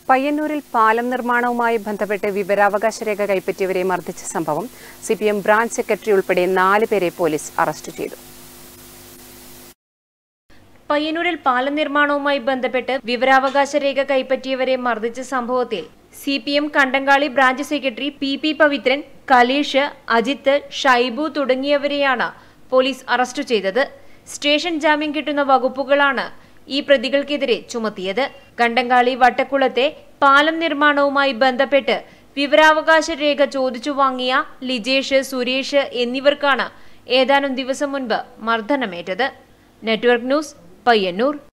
പയ്യന്നൂരിൽ പാലം നിർമ്മാണവുമായി ബന്ധപ്പെട്ട് വിവരാവകാശ രേഖ കൈപ്പറ്റിയവരെ മർദ്ദിച്ച സംഭവം C P M branch secretary ഉൾപ്പെടെ നാല് പേരെ പോലീസ് അറസ്റ്റ് ചെയ്തു പയ്യന്നൂരിൽ പാലം നിർമ്മാണവുമായി ബന്ധപ്പെട്ട് വിവരാവകാശ രേഖ കൈപ്പറ്റിയവരെ മർദ്ദിച്ച സംഭവത്തിൽ C P M Kandankali branch secretary P P Pavithran Kaleesh Ajith Shaibu തുടങ്ങിയവരെയാണ് പോലീസ് അറസ്റ്റ് ചെയ്തത് സ്റ്റേഷൻ ജാമ്യം കിട്ടുന്ന വകുപ്പുകളാണ് ഈ പ്രതികൾക്കെതിരെ ചുമത്തിയത് കണ്ടങ്കാളി വട്ടക്കുളത്തെ പാലം നിർമ്മാണവുമായി ബന്ധപ്പെട്ട് വിവരാവകാശ രേഖ ചോദിച്ചു വാങ്ങിയ ലിജേഷ് സുരേഷ് എന്നിവർക്കാണ് ഏതാനും ദിവസം മുൻപ് മർദ്ദനമേറ്റത് നെറ്റ്വർക്ക് ന്യൂസ് പയ്യന്നൂർ